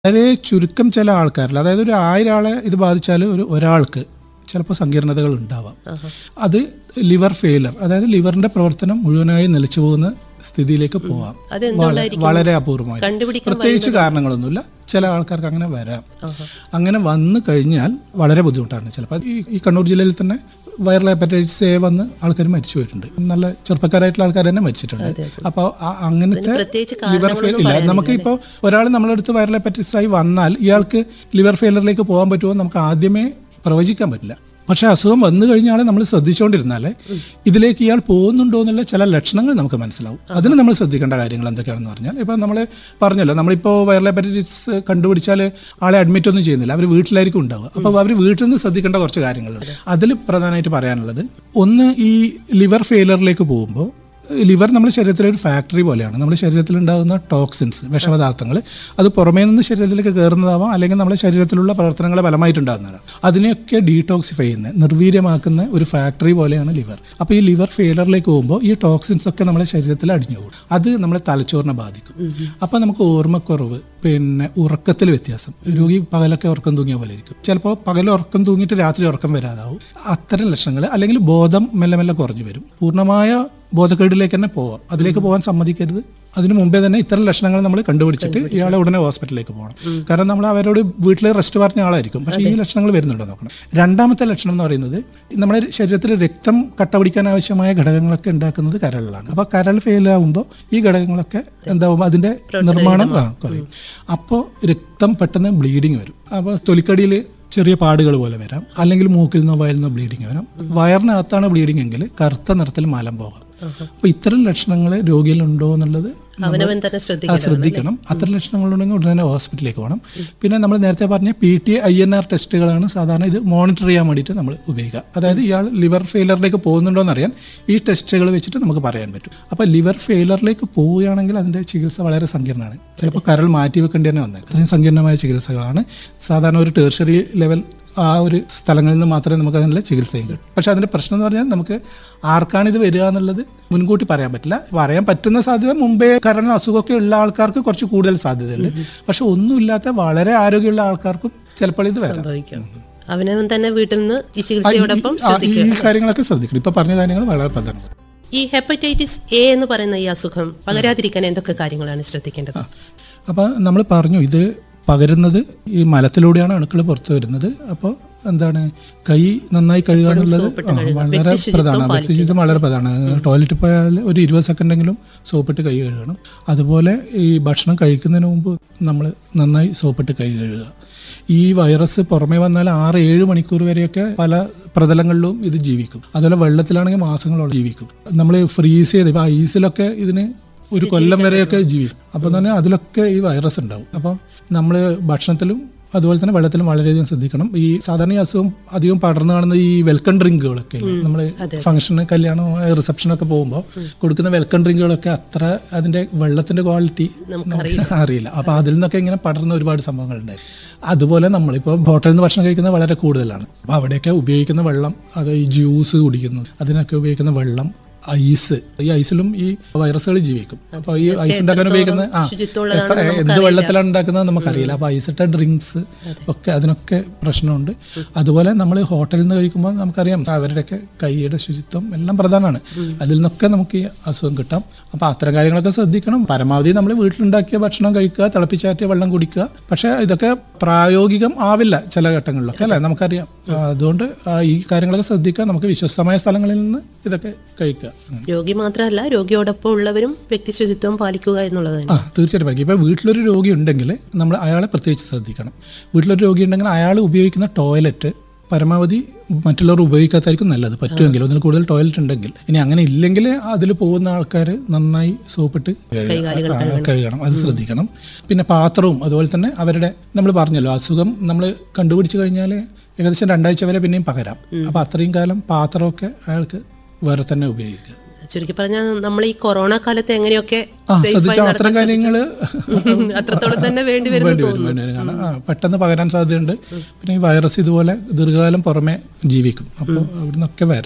വളരെ ചുരുക്കം ചില ആൾക്കാരിൽ അതായത് ഒരു ആയിരം ആളെ ഇത് ബാധിച്ചാൽ ഒരു ഒരാൾക്ക് ചിലപ്പോൾ സങ്കീർണതകൾ ഉണ്ടാവാം അത് ലിവർ ഫെയിലർ അതായത് ലിവറിന്റെ പ്രവർത്തനം മുഴുവനായി നിലച്ചു പോകുന്ന സ്ഥിതിയിലേക്ക് പോവാം വള- വളരെ അപൂർവമായി കണ്ടുപിടിക്കാൻ പ്രത്യേകിച്ച് കാരണങ്ങളൊന്നുമില്ല ചില ആൾക്കാർക്ക് അങ്ങനെ വരാം അങ്ങനെ വന്നു കഴിഞ്ഞാൽ വളരെ ബുദ്ധിമുട്ടാണ് ചിലപ്പോൾ ഈ ഈ കണ്ണൂർ ജില്ലയിൽ തന്നെ വൈറൽ ഹെപ്പറ്റൈറ്റിസ് എ വന്ന് ആൾക്കാർ മരിച്ചു പോയിട്ടുണ്ട് നല്ല ചെറുപ്പക്കാരായിട്ടുള്ള ആൾക്കാർ തന്നെ മരിച്ചിട്ടുണ്ട് അപ്പോൾ അങ്ങനത്തെ പ്രത്യേകിച്ച് ലിവർ ഫെയിൽ ഇല്ല നമുക്ക് ഇപ്പോൾ ഒരാൾ നമ്മുടെ അടുത്ത് വൈറൽ ഹെപ്പറ്റൈറ്റിസ് ആയി വന്നാൽ ഇയാൾക്ക് ലിവർ ഫെയിലറിലേക്ക് പോകാൻ പറ്റുമോ എന്ന് നമുക്ക് ആദ്യമേ പ്രവചിക്കാൻ പറ്റില്ല പക്ഷെ അസുഖം വന്നു കഴിഞ്ഞാൽ നമ്മൾ ശ്രദ്ധിച്ചുകൊണ്ടിരുന്നാൽ ഇതിലേക്ക് ഇയാൾ പോകുന്നുണ്ടോ എന്നുള്ള ചില ലക്ഷണങ്ങൾ നമുക്ക് മനസ്സിലാവും അതിന് നമ്മൾ ശ്രദ്ധിക്കേണ്ട കാര്യങ്ങൾ എന്തൊക്കെയാണെന്ന് പറഞ്ഞാൽ ഇപ്പം നമ്മൾ പറഞ്ഞല്ലോ നമ്മളിപ്പോൾ വൈറൽ ഹെപ്പറ്റൈറ്റിസ് കണ്ടുപിടിച്ചാൽ ആളെ അഡ്മിറ്റ് ഒന്നും ചെയ്യുന്നില്ല അവർ വീട്ടിലായിരിക്കും ഉണ്ടാവുക അപ്പോൾ അവർ വീട്ടിൽ നിന്ന് ശ്രദ്ധിക്കേണ്ട കുറച്ച് കാര്യങ്ങളുണ്ട് അതിൽ പ്രധാനമായിട്ട് പറയാനുള്ളത് ഒന്ന് ഈ ലിവർ ഫെയിലറിലേക്ക് പോകുമ്പോൾ ലിവർ നമ്മുടെ ശരീരത്തിലെ ഒരു ഫാക്ടറി പോലെയാണ് നമ്മുടെ ശരീരത്തിൽ ഉണ്ടാകുന്ന ടോക്സിൻസ് വിഷപദാർത്ഥങ്ങൾ അത് പുറമേ നിന്ന് ശരീരത്തിലേക്ക് കയറുന്നതാവാം അല്ലെങ്കിൽ നമ്മുടെ ശരീരത്തിലുള്ള പ്രവർത്തനങ്ങളെ ഫലമായിട്ടുണ്ടാകുന്നതാണ് അതിനെയൊക്കെ ഡീടോക്സിഫൈ ചെയ്യുന്ന നിർവീര്യമാക്കുന്ന ഒരു ഫാക്ടറി പോലെയാണ് ലിവർ അപ്പോൾ ഈ ലിവർ ഫെയിലറിലേക്ക് പോകുമ്പോൾ ഈ ടോക്സിൻസ് ഒക്കെ നമ്മുടെ ശരീരത്തിൽ അടിഞ്ഞു പോകും അത് നമ്മുടെ തലച്ചോറിനെ ബാധിക്കും അപ്പോൾ നമുക്ക് ഓർമ്മക്കുറവ് പിന്നെ ഉറക്കത്തിൽ വ്യത്യാസം രോഗി പകലൊക്കെ ഉറക്കം തൂങ്ങിയ പോലെ ഇരിക്കും ചിലപ്പോൾ പകൽ ഉറക്കം തൂങ്ങിയിട്ട് രാത്രി ഉറക്കം വരാതാവും അത്തരം ലക്ഷണങ്ങൾ അല്ലെങ്കിൽ ബോധം മെല്ലെ മെല്ലെ കുറഞ്ഞു വരും പൂർണ്ണമായ ബോധക്കേടിലേക്ക് തന്നെ പോവാം അതിലേക്ക് പോകാൻ സമ്മതിക്കരുത് അതിനു മുമ്പേ തന്നെ ഇത്തരം ലക്ഷണങ്ങൾ നമ്മൾ കണ്ടുപിടിച്ചിട്ട് ഇയാളെ ഉടനെ ഹോസ്പിറ്റലിലേക്ക് പോകണം കാരണം നമ്മൾ അവരോട് വീട്ടിൽ റെസ്റ്റ് പറഞ്ഞ ആളായിരിക്കും പക്ഷേ ഈ ലക്ഷണങ്ങൾ വരുന്നുണ്ടോ നോക്കണം രണ്ടാമത്തെ ലക്ഷണം എന്ന് പറയുന്നത് നമ്മുടെ ശരീരത്തിൽ രക്തം കട്ട പിടിക്കാൻ ആവശ്യമായ ഘടകങ്ങളൊക്കെ ഉണ്ടാക്കുന്നത് കരളിലാണ് അപ്പോൾ കരൾ ഫെയിൽ ആകുമ്പോൾ ഈ ഘടകങ്ങളൊക്കെ എന്താവും അതിന്റെ നിർമ്മാണം ആ, കുറയും അപ്പോൾ രക്തം പെട്ടെന്ന് ബ്ലീഡിങ് വരും അപ്പോൾ തൊലിക്കടിയിൽ ചെറിയ പാടുകൾ പോലെ വരാം അല്ലെങ്കിൽ മൂക്കിൽ നിന്നോ വയലിൽ നിന്നോ ബ്ലീഡിങ് വരാം വയറിനകത്താണ് ബ്ലീഡിംഗ് എങ്കിൽ കറുത്ത നിറത്തിൽ മലം പോകാം അപ്പോൾ ഇത്തരം ലക്ഷണങ്ങൾ രോഗിയിലുണ്ടോ എന്നുള്ളത് അവനവൻ തന്നെ ആ ശ്രദ്ധിക്കണം ശ്രദ്ധിക്കണം അത്തരം ലക്ഷണങ്ങളുണ്ടെങ്കിൽ ഉടനെ ഹോസ്പിറ്റലിലേക്ക് പോകണം പിന്നെ നമ്മൾ നേരത്തെ പറഞ്ഞ P T I N R ടെസ്റ്റുകളാണ് സാധാരണ ഇത് മോണിറ്റർ ചെയ്യാൻ വേണ്ടിയിട്ട് നമ്മൾ ഉപയോഗിക്കുക അതായത് ഇയാൾ ലിവർ ഫെയിലറിലേക്ക് പോകുന്നുണ്ടോ എന്നറിയാൻ ഈ ടെസ്റ്റുകൾ വെച്ചിട്ട് നമുക്ക് പറയാൻ പറ്റും അപ്പോൾ ലിവർ ഫെയിലറിലേക്ക് പോവുകയാണെങ്കിൽ അതിൻ്റെ ചികിത്സ വളരെ സങ്കീർണ്ണമാണ് ചിലപ്പോൾ കരൾ മാറ്റി വെക്കേണ്ടി തന്നെ വന്നേക്കും അത്രയും സങ്കീർണമായ ചികിത്സകളാണ് സാധാരണ ഒരു ടേർഷറി ലെവൽ ആ ഒരു സ്ഥലങ്ങളിൽ നിന്ന് മാത്രമേ നമുക്ക് അതിനുള്ള ചികിത്സയും കിട്ടും പക്ഷെ അതിന്റെ പ്രശ്നം എന്ന് പറഞ്ഞാൽ നമുക്ക് ആർക്കാണ് ഇത് വരിക എന്നുള്ളത് മുൻകൂട്ടി പറയാൻ പറ്റില്ല പറയാൻ പറ്റുന്ന സാധ്യത മുമ്പേ കാരണം അസുഖമൊക്കെ ഉള്ള ആൾക്കാർക്ക് കുറച്ച് കൂടുതൽ സാധ്യതയുണ്ട് പക്ഷെ ഒന്നുമില്ലാത്ത വളരെ ആരോഗ്യമുള്ള ആൾക്കാർക്കും ചിലപ്പോൾ ഇത് വരാം സംഭവിക്കാം അവനവൻ തന്നെ വീട്ടിൽ നിന്ന് ഈ ചികിത്സയോടൊപ്പം ആ, ഈ കാര്യങ്ങളൊക്കെ ശ്രദ്ധിക്കണം ഇപ്പൊ പറഞ്ഞ കാര്യങ്ങൾ വളരെ പ്രധാനമാണ് ഈ ഹെപ്പറ്റൈറ്റിസ് എ എന്ന് പറയുന്ന ഈ അസുഖം പകരാതിരിക്കാൻ എന്തൊക്കെ കാര്യങ്ങളാണ് ശ്രദ്ധിക്കേണ്ടത് അപ്പോൾ നമ്മൾ പറഞ്ഞു ഇത് പകരുന്നത് ഈ മലത്തിലൂടെയാണ് അണുക്കൾ പുറത്തു വരുന്നത് അപ്പോൾ എന്താണ് കൈ നന്നായി കഴുകുക എന്നുള്ളത് ആ, വളരെ പ്രധാനമാണ് വ്യക്തിശുചിത്വം വളരെ പ്രധാനമാണ് ടോയ്ലറ്റിൽ പോയാൽ ഒരു ഇരുപത് സെക്കൻഡെങ്കിലും സോപ്പിട്ട് കൈ കഴുകണം അതുപോലെ ഈ ഭക്ഷണം കഴിക്കുന്നതിന് മുമ്പ് നമ്മൾ നന്നായി സോപ്പിട്ട് കൈ കഴുകുക ഈ വൈറസ് പുറമേ വന്നാൽ ആറ് ഏഴ് മണിക്കൂർ വരെയൊക്കെ പല പ്രതലങ്ങളിലും ഇത് ജീവിക്കും അതുപോലെ വെള്ളത്തിലാണെങ്കിൽ മാസങ്ങളോളം ജീവിക്കും നമ്മൾ ഫ്രീസ് ചെയ്ത് ഇപ്പോൾ ഐസിലൊക്കെ ഇതിന് ഒരു കൊല്ലം വരെയൊക്കെ ജീവിക്കും അപ്പം തന്നെ അതിലൊക്കെ ഈ വൈറസ് ഉണ്ടാവും അപ്പം നമ്മൾ ഭക്ഷണത്തിലും അതുപോലെ തന്നെ വെള്ളത്തിലും വളരെയധികം ശ്രദ്ധിക്കണം ഈ സാധാരണ ഈ അസുഖം അധികം പടർന്നു കാണുന്ന ഈ വെൽക്കം ഡ്രിങ്കുകളൊക്കെ നമ്മൾ ഫംഗ്ഷന് കല്യാണം റിസപ്ഷനൊക്കെ പോകുമ്പോൾ കൊടുക്കുന്ന വെൽക്കം ഡ്രിങ്കുകളൊക്കെ അത്ര അതിന്റെ വെള്ളത്തിന്റെ ക്വാളിറ്റി അറിയില്ല അപ്പൊ അതിൽ നിന്നൊക്കെ ഇങ്ങനെ പടർന്ന ഒരുപാട് സംഭവങ്ങളുണ്ടായി അതുപോലെ നമ്മളിപ്പോൾ ഹോട്ടലിൽ നിന്ന് ഭക്ഷണം കഴിക്കുന്നത് വളരെ കൂടുതലാണ് അപ്പോൾ അവിടെയൊക്കെ ഉപയോഗിക്കുന്ന വെള്ളം അത് ഈ ജ്യൂസ് കുടിക്കുന്നു അതിനൊക്കെ ഉപയോഗിക്കുന്ന വെള്ളം ഐസ് ഈ ഐസിലും ഈ വൈറസുകൾ ജീവിക്കും അപ്പോൾ ഈ ഐസ് ഉണ്ടാക്കാൻ ഉപയോഗിക്കുന്ന ആ എത്ര എന്ത് വെള്ളത്തിലാണ് ഉണ്ടാക്കുന്നത് നമുക്കറിയില്ല അപ്പോൾ ഐസിട്ട ഡ്രിങ്ക്സ് ഒക്കെ അതിനൊക്കെ പ്രശ്നമുണ്ട് അതുപോലെ നമ്മൾ ഹോട്ടലിൽ നിന്ന് കഴിക്കുമ്പോൾ നമുക്കറിയാം അവരുടെയൊക്കെ കൈയുടെ ശുചിത്വം എല്ലാം പ്രധാനമാണ് അതിൽ നിന്നൊക്കെ നമുക്ക് ഈ അസുഖം കിട്ടാം അപ്പോൾ അത്തരം കാര്യങ്ങളൊക്കെ ശ്രദ്ധിക്കണം പരമാവധി നമ്മൾ വീട്ടിലുണ്ടാക്കിയ ഭക്ഷണം കഴിക്കുക തിളപ്പിച്ചാറ്റിയ വെള്ളം കുടിക്കുക പക്ഷേ ഇതൊക്കെ പ്രായോഗികം ആവില്ല ചില ഘട്ടങ്ങളിലൊക്കെ അല്ലേ നമുക്കറിയാം ആ, അതുകൊണ്ട് ആ, ഈ കാര്യങ്ങളൊക്കെ ശ്രദ്ധിക്കുക നമുക്ക് വിശ്വസ്തമായ സ്ഥലങ്ങളിൽ നിന്ന് ഇതൊക്കെ കഴിക്കുക രോഗി മാത്രമല്ല രോഗിയോടൊപ്പം ഉള്ളവരും വ്യക്തി ശുചിത്വം പാലിക്കുക എന്നുള്ളത് ആ തീർച്ചയായിട്ടും പാലിക്കും ഇപ്പോൾ വീട്ടിലൊരു രോഗി ഉണ്ടെങ്കിൽ നമ്മൾ അയാളെ പ്രത്യേകിച്ച് ശ്രദ്ധിക്കണം വീട്ടിലൊരു രോഗി ഉണ്ടെങ്കിൽ അയാൾ ഉപയോഗിക്കുന്ന ടോയ്ലറ്റ് പരമാവധി മറ്റുള്ളവർ ഉപയോഗിക്കാത്തായിരിക്കും നല്ലത് പറ്റുമെങ്കിൽ ഒന്നിൽ കൂടുതൽ ടോയ്ലറ്റ് ഉണ്ടെങ്കിൽ ഇനി അങ്ങനെ ഇല്ലെങ്കിൽ അതിൽ പോകുന്ന ആൾക്കാർ നന്നായി സോപ്പിട്ട് കഴുകുക. ആ, കഴുകണം അത് ശ്രദ്ധിക്കണം പിന്നെ പാത്രവും അതുപോലെ തന്നെ അവരുടെ നമ്മൾ പറഞ്ഞല്ലോ അസുഖം നമ്മൾ കണ്ടുപിടിച്ച് കഴിഞ്ഞാൽ ഏകദേശം രണ്ടാഴ്ച വരെ പിന്നെയും പകരാം അപ്പോൾ അത്രയും കാലം പാത്രമൊക്കെ അയാൾക്ക് വേറെ തന്നെ ഉപയോഗിക്കുക ചുരുക്കി പറഞ്ഞാൽ നമ്മൾ ഈ കൊറോണ കാലത്ത് എങ്ങനെയൊക്കെ ആ safe ആയി ശ്രദ്ധിച്ചാൽ നടത്താൻ അത്തരം കാര്യങ്ങൾ അത്രത്തോളം തന്നെ വേണ്ടി വരും വേണ്ടി വരും വേണ്ടി വരും കാരണം ആ, പെട്ടെന്ന് പകരാൻ സാധ്യതയുണ്ട് പിന്നെ ഈ വൈറസ് ഇതുപോലെ ദീർഘകാലം പുറമെ ജീവിക്കും അപ്പോൾ അവിടെ നിന്നൊക്കെ വരാം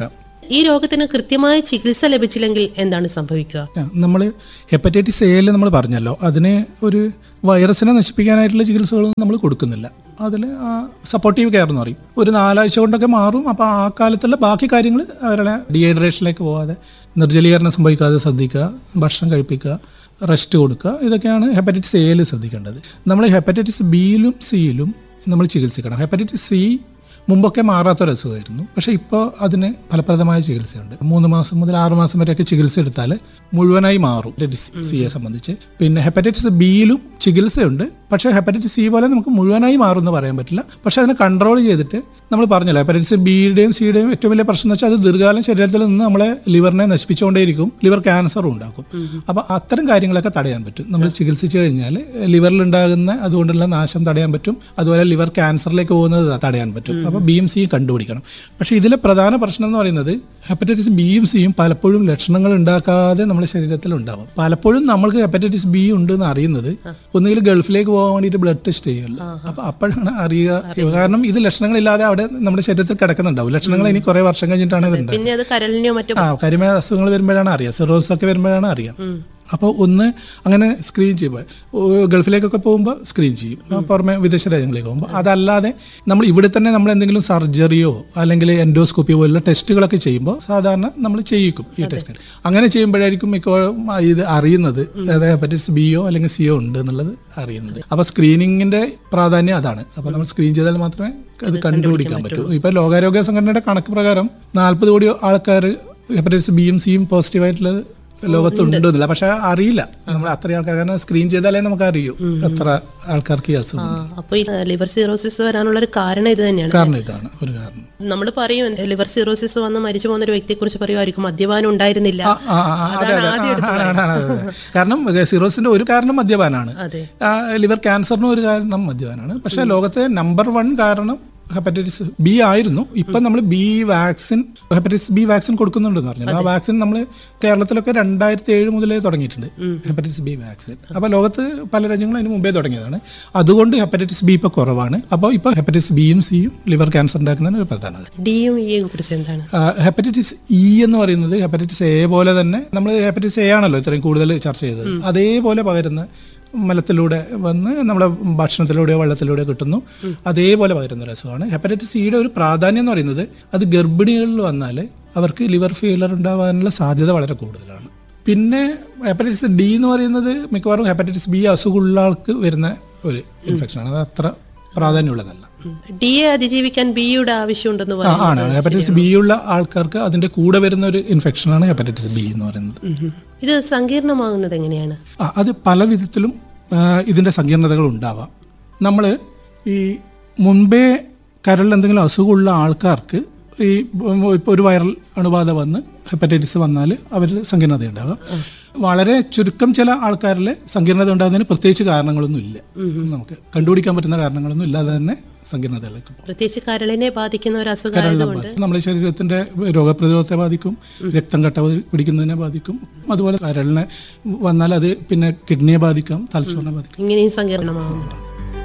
ഈ രോഗത്തിന് കൃത്യമായ ചികിത്സ ലഭിച്ചില്ലെങ്കിൽ എന്താണ് സംഭവിക്കുക നമ്മൾ ഹെപ്പറ്റൈറ്റിസ് എയിൽ നമ്മൾ പറഞ്ഞല്ലോ അതിന് ഒരു വൈറസിനെ നശിപ്പിക്കാനായിട്ടുള്ള ചികിത്സകളൊന്നും നമ്മൾ കൊടുക്കുന്നില്ല അതിൽ സപ്പോർട്ടീവ് കെയർ എന്ന് പറയും ഒരു നാലാഴ്ച കൊണ്ടൊക്കെ മാറും അപ്പോൾ ആ കാലത്തുള്ള ബാക്കി കാര്യങ്ങൾ അവരുടെ ഡീഹൈഡ്രേഷനിലേക്ക് പോകാതെ നിർജ്ജലീകരണം സംഭവിക്കാതെ ശ്രദ്ധിക്കുക ഭക്ഷണം കഴിപ്പിക്കുക റെസ്റ്റ് കൊടുക്കുക ഇതൊക്കെയാണ് ഹെപ്പറ്റൈറ്റിസ് എയിൽ ശ്രദ്ധിക്കേണ്ടത് നമ്മൾ ഹെപ്പറ്റൈറ്റിസ് ബിയിലും സിയിലും നമ്മൾ ചികിത്സിക്കണം ഹെപ്പറ്റൈറ്റിസ് സി മുമ്പൊക്കെ മാറാത്തൊരു അസുഖമായിരുന്നു പക്ഷേ ഇപ്പോൾ അതിന് ഫലപ്രദമായ ചികിത്സയുണ്ട് മൂന്ന് മാസം മുതൽ ആറ് മാസം വരെയൊക്കെ ചികിത്സ എടുത്താൽ മുഴുവനായി മാറും ഹെപ്പറ്റൈറ്റിസ് സിയെ സംബന്ധിച്ച് പിന്നെ ഹെപ്പറ്റൈറ്റിസ് ബിയിലും ചികിത്സയുണ്ട് പക്ഷേ ഹെപ്പറ്റൈറ്റിസ് സി പോലെ നമുക്ക് മുഴുവനായി മാറും എന്ന് പറയാൻ പറ്റില്ല പക്ഷേ അതിനെ കൺട്രോൾ ചെയ്തിട്ട് നമ്മൾ പറഞ്ഞല്ലോ ഹെപ്പറ്റൈറ്റിസ് ബിയുടെയും സിയുടെയും ഏറ്റവും വലിയ പ്രശ്നം എന്ന് വെച്ചാൽ അത് ദീർഘകാലം ശരീരത്തിൽ നിന്ന് നമ്മളെ ലിവറിനെ നശിപ്പിച്ചുകൊണ്ടേയിരിക്കും ലിവർ ക്യാൻസറും ഉണ്ടാക്കും അപ്പോൾ അത്തരം കാര്യങ്ങളൊക്കെ തടയാൻ പറ്റും നമ്മൾ ചികിത്സിച്ചു കഴിഞ്ഞാൽ ലിവറിൽ ഉണ്ടാകുന്ന അതുകൊണ്ടുള്ള നാശം തടയാൻ പറ്റും അതുപോലെ ലിവർ ക്യാൻസറിലേക്ക് പോകുന്നത് തടയാൻ പറ്റും അപ്പോൾ ബിയും സിയും കണ്ടുപിടിക്കണം പക്ഷേ ഇതിലെ പ്രധാന പ്രശ്നം എന്ന് പറയുന്നത് ഹെപ്പറ്റൈറ്റിസ് ബിയും സിയും പലപ്പോഴും ലക്ഷണങ്ങൾ ഉണ്ടാക്കാതെ നമ്മുടെ ശരീരത്തിൽ ഉണ്ടാവും പലപ്പോഴും നമ്മൾക്ക് ഹെപ്പറ്റൈറ്റിസ് ബി ഉണ്ട് എന്ന് അറിയുന്നത് ഒന്നുകിൽ ഗൾഫിലേക്ക് പോകാൻ വേണ്ടിയിട്ട് ബ്ലഡ് ടെസ്റ്റ് ചെയ്യുമല്ലോ അപ്പൊ അപ്പോഴാണ് അറിയുക കാരണം ഇത് ലക്ഷണങ്ങളില്ലാതെ അവിടെ നമ്മുടെ ശരീരത്തിൽ കിടക്കുന്നുണ്ടാവും ലക്ഷണങ്ങൾ ഇനി കുറെ വർഷം കഴിഞ്ഞിട്ടാണ് ഇത് ഉണ്ടാവുക പിന്നെ അത് കരളിനെയോ മറ്റോ ആ കരിമ അസുഖങ്ങൾ വരുമ്പോഴാണ് അറിയാം സിറോസ് ഒക്കെ വരുമ്പോഴാണ് അറിയാം അപ്പോൾ ഒന്ന് അങ്ങനെ സ്ക്രീൻ ചെയ്യുമ്പോൾ ഗൾഫിലേക്കൊക്കെ പോകുമ്പോൾ സ്ക്രീൻ ചെയ്യും ആ, പുറമെ വിദേശ രാജ്യങ്ങളിലേക്ക് പോകുമ്പോൾ അതല്ലാതെ നമ്മൾ ഇവിടെ തന്നെ നമ്മൾ എന്തെങ്കിലും സർജറിയോ അല്ലെങ്കിൽ എൻഡോസ്കോപ്പിയോ പോലുള്ള ടെസ്റ്റുകളൊക്കെ ചെയ്യുമ്പോൾ സാധാരണ നമ്മൾ ചെയ്യിക്കും ഈ ടെസ്റ്റുകൾ അങ്ങനെ ചെയ്യുമ്പോഴായിരിക്കും മിക്കവാറും ആ ഇത് അറിയുന്നത് അതായത് ഹെപ്പറ്റൈറ്റിസ് ബിയോ അല്ലെങ്കിൽ സിയോ ഉണ്ട് എന്നുള്ളത് അറിയുന്നത് അപ്പോൾ സ്ക്രീനിങ്ങിന്റെ പ്രാധാന്യം അതാണ് അപ്പോൾ നമ്മൾ സ്ക്രീൻ ചെയ്താൽ മാത്രമേ അത് കണ്ടുപിടിക്കാൻ പറ്റൂ ഇപ്പൊ ലോകാരോഗ്യ സംഘടനയുടെ കണക്ക് പ്രകാരം നാൽപ്പത് കോടി ആൾക്കാർ ഹെപ്പറ്റൈറ്റിസ് ബിയും സിയും പോസിറ്റീവായിട്ടുള്ളത് ലോകത്തുണ്ടെന്നില്ല പക്ഷെ അറിയില്ല നമ്മൾ അത്രയും ആൾക്കാർ കാരണം സ്ക്രീൻ ചെയ്താലേ നമുക്ക് അറിയൂ എത്ര ആൾക്കാർക്ക് ഈ അസുഖം ആ, അപ്പൊ ഈ ലിവർ സിറോസിസ് വരാനുള്ള ഒരു കാരണം ഇത് തന്നെയാണ് കാരണം ഇതാണ് ഒരു കാരണം നമ്മൾ പറയും ലിവർ സിറോസിസ് വന്ന് മരിച്ചു പോകുന്ന ഒരു വ്യക്തിയെ കുറിച്ച് പറയുമായിരിക്കും മദ്യപാനം ഉണ്ടായിരുന്നില്ല ആ, ആ, ആ, അതെ, അതാണ് അതെ. ആദ്യം എടുത്ത് ആ, ആണ്, ആണ്, അതെ, അതെ. കാരണം സിറോസിന്റെ ഒരു കാരണം മദ്യപാനാണ് അതെ ആ, ലിവർ ക്യാൻസറിനും ഒരു കാരണം മദ്യപാനാണ് പക്ഷെ ലോകത്തെ നമ്പർ വൺ കാരണം ഹെപ്പറ്റൈറ്റിസ് ബി ആയിരുന്നു ഇപ്പൊ നമ്മൾ B vaccine hepatitis B vaccine കൊടുക്കുന്നുണ്ടെന്ന് പറഞ്ഞു ആ വാക്സിൻ നമ്മൾ കേരളത്തിലൊക്കെ രണ്ടായിരത്തി ഏഴ് മുതലേ തുടങ്ങിയിട്ടുണ്ട് ഹെപ്പറ്റൈറ്റിസ് ബി വാക്സിൻ അപ്പൊ ലോകത്ത് പല രാജ്യങ്ങളും അതിന് മുമ്പേ തുടങ്ങിയതാണ് അതുകൊണ്ട് ഹെപ്പറ്റൈറ്റിസ് ബി ഇപ്പൊ കുറവാണ് അപ്പോൾ ഇപ്പൊ ഹെപ്പറ്റൈറ്റിസ് ബിയും സിയും ലിവർ ക്യാൻസർ ഉണ്ടാക്കുന്നതിന് ഒരു പ്രധാനമാണ് ഡിയും ഇയും കുറിച്ച് എന്താണ് ഹെപ്പറ്റൈറ്റിസ് ഇ എന്ന് പറയുന്നത് ഹെപ്പറ്റൈറ്റിസ് എ പോലെ തന്നെ നമ്മൾ ഹെപ്പറ്റൈറ്റിസ് എ ആണല്ലോ ഇത്രയും കൂടുതൽ ചർച്ച ചെയ്തത് അതേപോലെ പകരുന്ന മലത്തിലൂടെ വന്ന് നമ്മുടെ ഭക്ഷണത്തിലൂടെയോ വെള്ളത്തിലൂടെയോ കിട്ടുന്നു അതേപോലെ പകരുന്ന ഒരു അസുഖമാണ് ഹെപ്പറ്റൈറ്റിസ് സിയുടെ ഒരു പ്രാധാന്യം എന്ന് പറയുന്നത് അത് ഗർഭിണികളിൽ വന്നാൽ അവർക്ക് ലിവർ ഫെയിലർ ഉണ്ടാവാനുള്ള സാധ്യത വളരെ കൂടുതലാണ് പിന്നെ ഹെപ്പറ്റൈറ്റിസ് ഡി എന്ന് പറയുന്നത് മിക്കവാറും ഹെപ്പറ്റൈറ്റിസ് ബി അസുഖമുള്ള ആൾക്ക് വരുന്ന ഒരു ഇൻഫെക്ഷനാണ് അത് അത്ര പ്രാധാന്യമുള്ളതല്ല ഡിയെ അതിജീവിക്കാൻ ബിയുടെ ആവശ്യമുണ്ടെന്ന് ആ, പറഞ്ഞു ആണ് ഹെപ്പറ്റൈറ്റിസ് ബി ഉള്ള ആൾക്കാർക്ക് അതിന്റെ കൂടെ വരുന്ന ഒരു ഇൻഫെക്ഷനാണ് ഹെപ്പറ്റൈറ്റിസ് ബി എന്ന് പറയുന്നത് ഇത് സങ്കീർണമാകുന്നത് എങ്ങനെയാണ് ആ, അത് പല വിധത്തിലും ആ, ഇതിന്റെ സങ്കീർണതകൾ ഉണ്ടാവാം നമ്മൾ ഈ മുൻപേ കരളിൽ എന്തെങ്കിലും അസുഖമുള്ള ആൾക്കാർക്ക് ഈ ഇപ്പോൾ ഒരു വൈറൽ അണുബാധ വന്ന് ഹെപ്പറ്റൈറ്റിസ് വന്നാൽ അവർ സങ്കീർണത ഉണ്ടാകാം വളരെ ചുരുക്കം ചില ആൾക്കാരിൽ സങ്കീർണത ഉണ്ടാകുന്നതിന് പ്രത്യേകിച്ച് കാരണങ്ങളൊന്നും ഇല്ല നമുക്ക് കണ്ടുപിടിക്കാൻ പറ്റുന്ന കാരണങ്ങളൊന്നും ഇല്ലാതെ തന്നെ സങ്കീർണതകളിലേക്ക് പോകും പ്രത്യേകിച്ച് കരളിനെ ബാധിക്കുന്ന ഒരു അസുഖമായതുകൊണ്ട് നമ്മുടെ ശരീരത്തിന്റെ രോഗപ്രതിരോധത്തെ ബാധിക്കും രക്തം കട്ട പിടിക്കുന്നതിനെ ബാധിക്കും അതുപോലെ കരളിനെ വന്നാൽ അത് പിന്നെ കിഡ്നിയെ ബാധിക്കാം തലച്ചോറിനെ ബാധിക്കും ഇങ്ങനെയും സങ്കീർണമാകുന്നുണ്ട്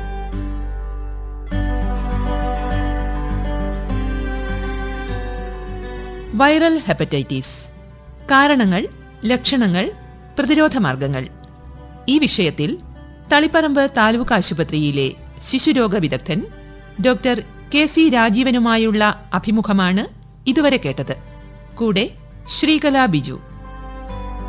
വൈറൽ ഹെപ്പറ്റൈറ്റിസ് കാരണങ്ങൾ ലക്ഷണങ്ങൾ പ്രതിരോധ മാർഗങ്ങൾ ഈ വിഷയത്തിൽ തളിപ്പറമ്പ് താലൂക്ക് ആശുപത്രിയിലെ ശിശുരോഗ വിദഗ്ധൻ ഡോക്ടർ കെ സി രാജീവനുമായുള്ള അഭിമുഖമാണ് ഇതുവരെ കേട്ടത് കൂടെ ശ്രീകല ബിജു